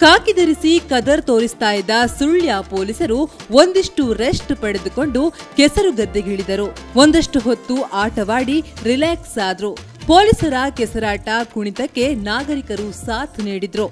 ಕಾಕಿ ಧರಿಸಿ ಕದರ್ ತೋರಿಸ್ತಾ ಇದ್ದ ಸುಳ್ಯ ಪೊಲೀಸರು ಒಂದಿಷ್ಟು ರೆಸ್ಟ್ ಪಡೆದುಕೊಂಡು ಕೆಸರು ಗದ್ದೆಗಿಳಿದರು ಒಂದಷ್ಟು ಹೊತ್ತು ಆಟವಾಡಿ ರಿಲ್ಯಾಕ್ಸ್ ಆದ್ರು ಪೊಲೀಸರ ಕೆಸರಾಟ ಕುಣಿತಕ್ಕೆ ನಾಗರಿಕರು ಸಾಥ್ ನೀಡಿದ್ರು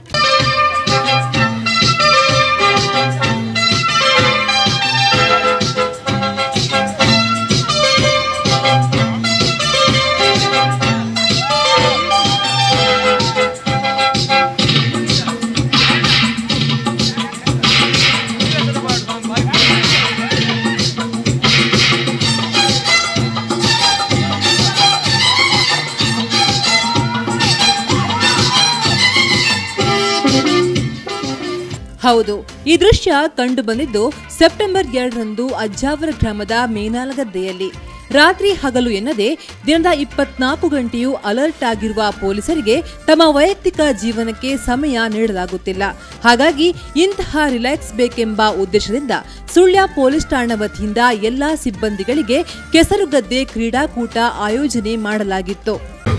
ಹೌದು ಈ ದೃಶ್ಯ ಕಂಡು ಬಂದಿದ್ದು ಸೆಪ್ಟೆಂಬರ್ ಎರಡರಂದು ಅಜ್ಜಾವರ ಗ್ರಾಮದ ಮೇನಾಲಗದ್ದೆಯಲ್ಲಿ ರಾತ್ರಿ ಹಗಲು ಎನ್ನದೆ ದಿನದ ಇಪ್ಪತ್ನಾಲ್ಕು ಗಂಟೆಯೂ ಅಲರ್ಟ್ ಆಗಿರುವ ಪೊಲೀಸರಿಗೆ ತಮ್ಮ ವೈಯಕ್ತಿಕ ಜೀವನಕ್ಕೆ ಸಮಯ ನೀಡಲಾಗುತ್ತಿಲ್ಲ ಹಾಗಾಗಿ ಇಂತಹ ರಿಲ್ಯಾಕ್ಸ್ ಬೇಕೆಂಬ ಉದ್ದೇಶದಿಂದ ಸುಳ್ಯ ಪೊಲೀಸ್ ಠಾಣಾ ವತಿಯಿಂದ ಎಲ್ಲಾ ಸಿಬ್ಬಂದಿಗಳಿಗೆ ಕೆಸರುಗದ್ದೆ ಕ್ರೀಡಾಕೂಟ ಆಯೋಜನೆ ಮಾಡಲಾಗಿತ್ತು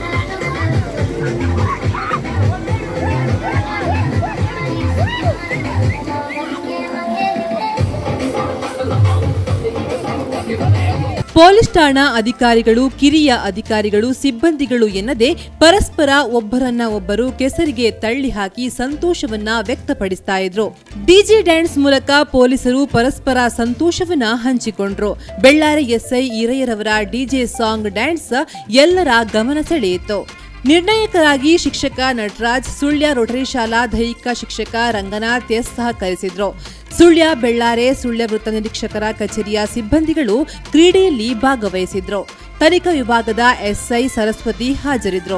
ಪೊಲೀಸ್ ಠಾಣಾ ಅಧಿಕಾರಿಗಳು ಕಿರಿಯ ಅಧಿಕಾರಿಗಳು ಸಿಬ್ಬಂದಿಗಳು ಎನ್ನದೆ ಪರಸ್ಪರ ಒಬ್ಬರನ್ನ ಒಬ್ಬರು ಕೆಸರಿಗೆ ತಳ್ಳಿ ಹಾಕಿ ಸಂತೋಷವನ್ನ ವ್ಯಕ್ತಪಡಿಸ್ತಾ ಇದ್ರು ಡಿಜೆ ಡ್ಯಾನ್ಸ್ ಮೂಲಕ ಪೊಲೀಸರು ಪರಸ್ಪರ ಸಂತೋಷವನ್ನ ಹಂಚಿಕೊಂಡ್ರು ಬೆಳ್ಳಾರಿ ಎಸ್ಐ ಈರಯ್ಯರವರ ಡಿಜೆ ಸಾಂಗ್ ಡ್ಯಾನ್ಸ್ ಎಲ್ಲರ ಗಮನ ಸೆಳೆಯಿತು ನಿರ್ಣಾಯಕರಾಗಿ ಶಿಕ್ಷಕ ನಟರಾಜ್ ಸುಳ್ಯ ರೋಟರಿ ಶಾಲಾ ದೈಹಿಕ ಶಿಕ್ಷಕ ರಂಗನಾಥ್ ಎಸ್ ಸಹಕರಿಸಿದ್ರು ಸುಳ್ಯ ಬೆಳ್ಳಾರೆ ಸುಳ್ಯ ವೃತ್ತ ನಿರೀಕ್ಷಕರ ಕಚೇರಿಯ ಸಿಬ್ಬಂದಿಗಳು ಕ್ರೀಡೆಯಲ್ಲಿ ಭಾಗವಹಿಸಿದ್ರು ತನಿಖಾ ವಿಭಾಗದ ಎಸ್ಐ ಸರಸ್ವತಿ ಹಾಜರಿದ್ರು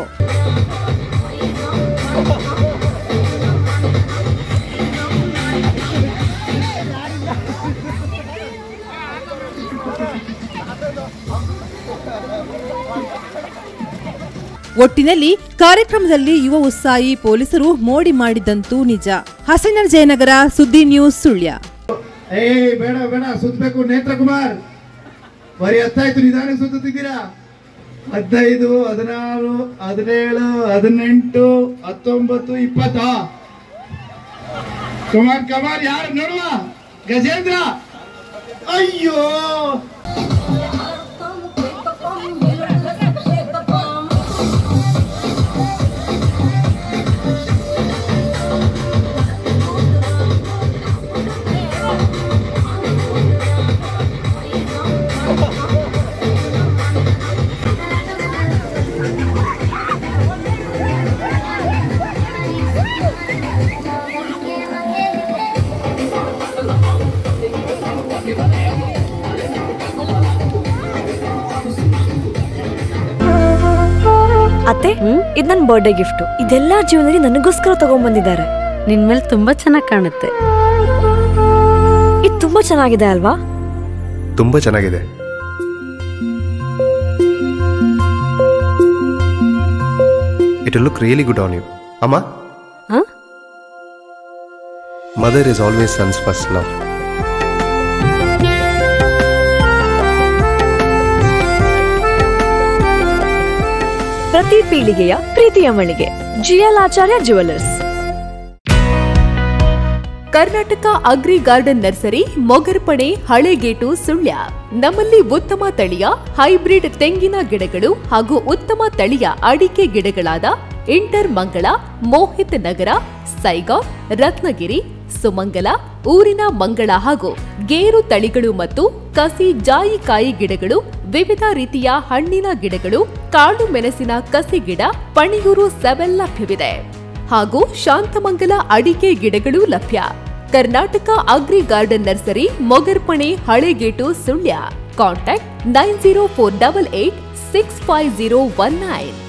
ಒಟ್ಟಿನಲ್ಲಿ ಕಾರ್ಯಕ್ರಮದಲ್ಲಿ ಯುವ ಉತ್ಸಾಹಿ ಪೊಲೀಸರು ಮೋಡಿ ಮಾಡಿದಂತೂ ನಿಜ ಹಸನರ್ ಜಯನಗರ ಸುದ್ದಿ ನ್ಯೂಸ್ ಸುಳ್ಯ ಏ ಬೇಡ ಬೇಡ ಸುತ್ತಬೇಕು ನೇತ್ರ ಕುಮಾರ್ ಬರೀ ಹತ್ತಾಯ್ತು ನಿಧಾನಕ್ಕೆ ಸುತ್ತಿದ್ದೀರಾ ಹದಿನೈದು ಹದಿನಾರು ಹದಿನೇಳು ಹದಿನೆಂಟು ಹತ್ತೊಂಬತ್ತು ಇಪ್ಪತ್ತ ಕುಮಾರ್ ಕುಮಾರ್ ಯಾರು ನೋಡುವ ಗಜೇಂದ್ರ ಅಯ್ಯೋ ಅತ್ತೆ ಇದು ನನ್ನ ಬರ್ಡೇ ಗಿಫ್ಟ್ ಇದೆಲ್ಲ ಜೀವನದಲ್ಲಿ ನನಗೋಸ್ಕರ ತಗೊಂಡ್ಬಂದಿದ್ದಾರೆ ನಿನ್ ಮೇಲೆ ತುಂಬಾ ಚೆನ್ನಾಗಿ ಕಾಣುತ್ತೆ ಇದು ತುಂಬಾ ಚೆನ್ನಾಗಿದೆ ಅಲ್ವಾ ತುಂಬ ಚೆನ್ನಾಗಿದೆ it look really good on you ಅಮ್ಮ ಹ? Mother is always sons first love ಪ್ರತಿ ಪೀಳಿಗೆಯ ಪ್ರೀತಿಯ ಮಳಿಗೆ GL Acharya jewellers Karnataka agri garden nursery Mogarpane Halegate Sullia ನಮ್ಮಲ್ಲಿ ಉತ್ತಮ ತಳಿಯ ಹೈಬ್ರಿಡ್ ತೆಂಗಿನ ಗಿಡಗಳು ಹಾಗೂ ಉತ್ತಮ ತಳಿಯ ಅಡಿಕೆ ಗಿಡಗಳಾದ ಇಂಟರ್ ಮಂಗಳ ಮೋಹಿತ್ ನಗರ ಸೈಗಾವ್ ರತ್ನಗಿರಿ ಸುಮಂಗಲ ಊರಿನ ಮಂಗಳ ಹಾಗೂ ಗೇರು ತಳಿಗಳು ಮತ್ತು ಕಸಿ ಜಾಯಿಕಾಯಿ ಗಿಡಗಳು ವಿವಿಧ ರೀತಿಯ ಹಣ್ಣಿನ ಗಿಡಗಳು ಕಾಳು ಮೆಣಸಿನ ಕಸಿ ಗಿಡ ಪಣಿಯೂರು ಸೆವೆಲ್ ಲಭ್ಯವಿದೆ ಹಾಗೂ ಶಾಂತಮಂಗಲ ಅಡಿಕೆ ಗಿಡಗಳು ಲಭ್ಯ Karnataka agri garden nursery Mogarpane Halegate Sullia contact nine zero four double eight six five zero one nine